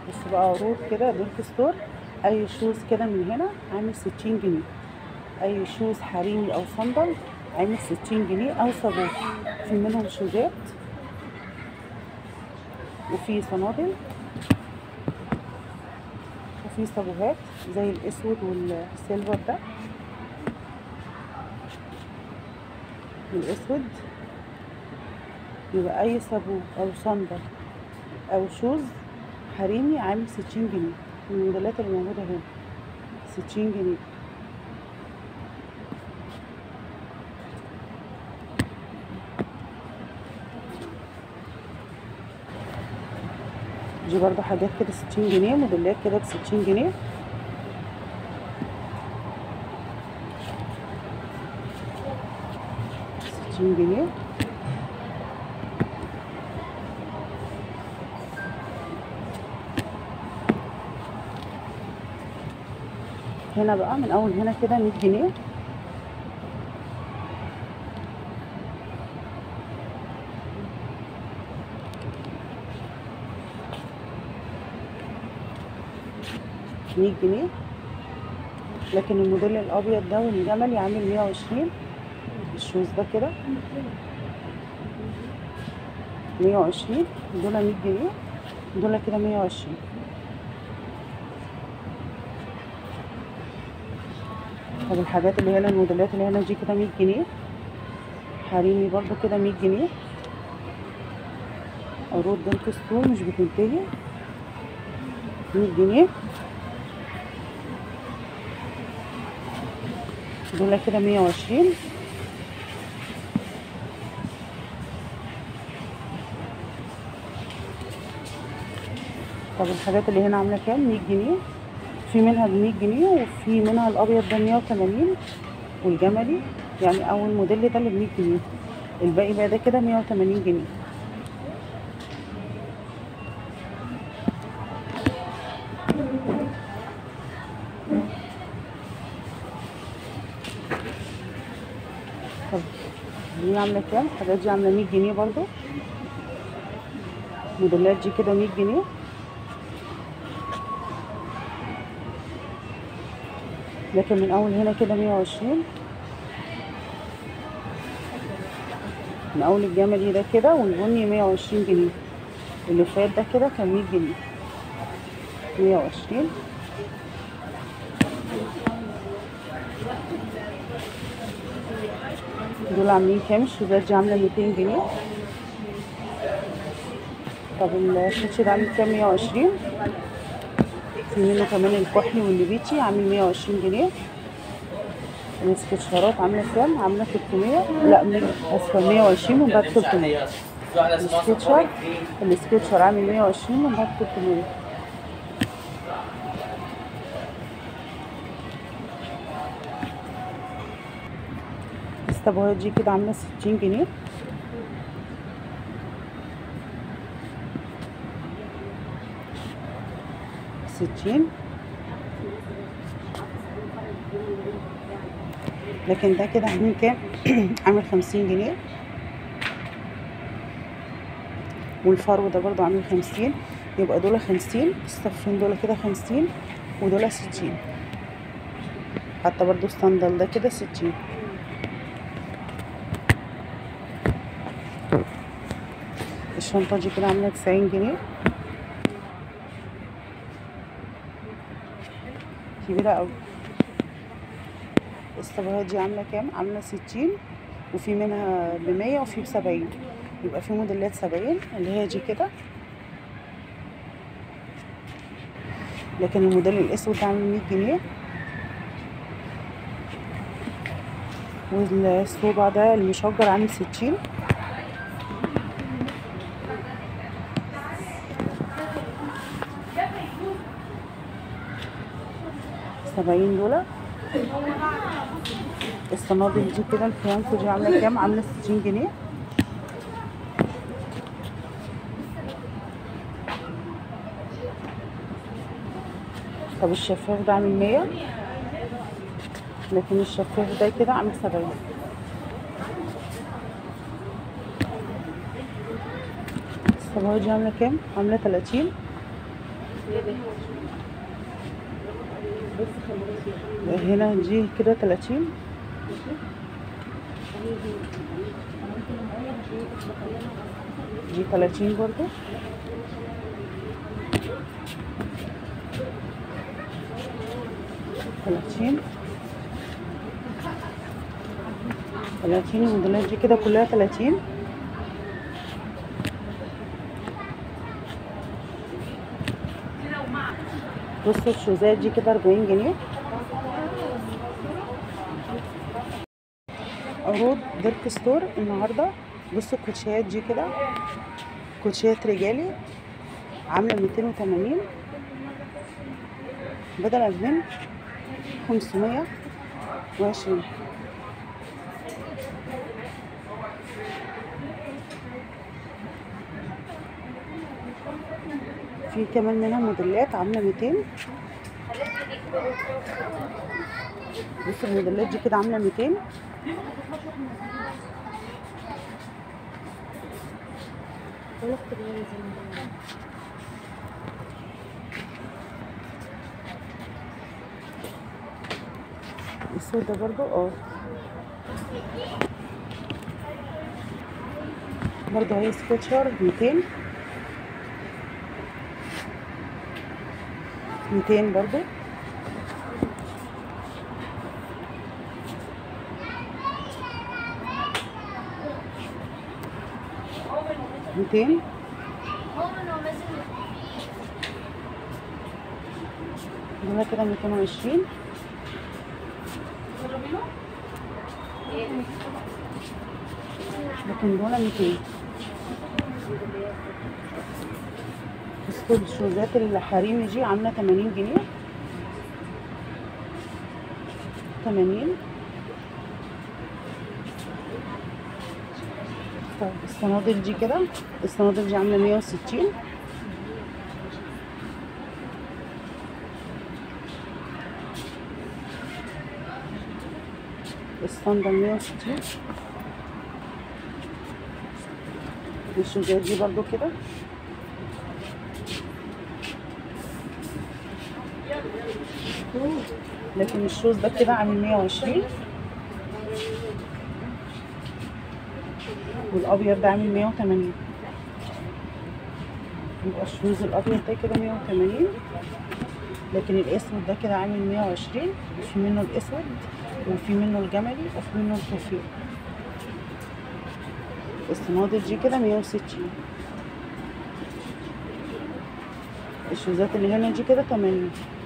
بص بقى عروض كده دولك ستور اي شوز كده من هنا عامل ستين جنيه اي شوز حريمي او صندل عامل ستين جنيه او صابون في منهم شوزات وفي صنادل وفي صابوهات زي الاسود والسيلفر ده الاسود يبقى اي صابون او صندل او شوز حريمي عامل ستين جنيه من الموديلات اللي موجوده هنا ستين جنيه دي برضو حاجات كده ستين جنيه موديلات كده بستين جنيه ستين جنيه هنا بقى من اول هنا كده مية جنيه مية جنيه لكن الموديل الابيض ده والجملي عامل مية وعشرين الشوز ده كده مية وعشرين دول مية جنيه دول كده مية وعشرين طب الحاجات اللي هنا الموديلات اللي هنا دي كده مية جنيه حريمي برضو كده مية جنيه عروض دولك ستور مش بتنتهي مية جنيه دول كده مية وعشرين طب الحاجات اللي هنا عاملة كام مية جنيه في منها بمية جنيه وفي منها الأبيض ده مية وتمانين والجملي يعني أول موديل ده اللي بمية جنيه الباقي بقى ده كده مية وتمانين جنيه طب دي عاملة كام؟ الحاجات دي عاملة مية جنيه برضو موديلات دي كده مية جنيه لكن من أول هنا كده مية وعشرين من أول الجملي ده كده والبني مية وعشرين جنيه اللي فات ده كده كان مية جنيه مية وعشرين دول عاملين كام الشوزات دي عاملة ميتين جنيه طب الشيتش ده عامل كام مية وعشرين في منه كمان الكحلي والنبيتي عامل مية وعشرين جنيه السكتشرات عاملة كام؟ عاملة تلتمية لا مية اسفة مية وعشرين ومن بعد تلتمية السكتشر السكتشر عامل مية وعشرين ومن بعد تلتمية الصابوهات دي كده عاملة ستين جنيه ستين لكن ده كده عامل كام عامل خمسين جنيه والفرو ده برضو عامل خمسين يبقى دول خمسين الصفين دول كده خمسين ودول ستين حتى برضو الصندل ده كده ستين الشنطة دي كده عاملة تسعين جنيه كبيرة اوي الصباغات دي عاملة كام؟ عاملة ستين وفي منها بمية وفي بسبعين يبقى في موديلات سبعين اللي هي دي كده لكن الموديل الاسود ده عامل مية جنيه والصوبع ده المشجر عامل ستين سبعين دولار الصنادل دي كده الفيانكو دي عامله كام عامله ستين جنيه طب الشفاف ده عامل مية لكن الشفاف ده كده عامل سبعين الصباغ دي عامله كام عامله تلاتين هنا دي كده 30 دي 30 برضو تلاتين تلاتين الموديلات دي كده كلها تلاتين بصوا الشوزات دي كده أربعين جنيه عروض ديرك ستور النهارده بصوا الكوتشيات دي كده كوتشيات رجالي عامله ميتين وتمانين بدل من خمسمية وعشرين في كمان منها موديلات عامله ميتين بصوا الموديلات دي كده عامله ميتين السود ده برضو اه برضو هي سكتشر ميتين ميتين برضو ميتين دول كده ميتين وعشرين لكن دول ميتين بصوا الشوزات الحريمي دي عاملة تمانين جنيه تمانين طيب الصنادل دي كده الصنادل دي عاملة مية وستين الصندل مية وستين والشوزات دي برضو كده لكن الشوز ده كده عامل مية وعشرين والابيض ده عامل مية وتمانين يبقى الشوز الابيض ده كده مية وتمانين لكن الاسود ده كده عامل مية وعشرين وفي منه الاسود وفي منه الجملي وفي منه التوفيق الصنادل دي كده مية وستين الشوزات اللي هنا دي كده تمانين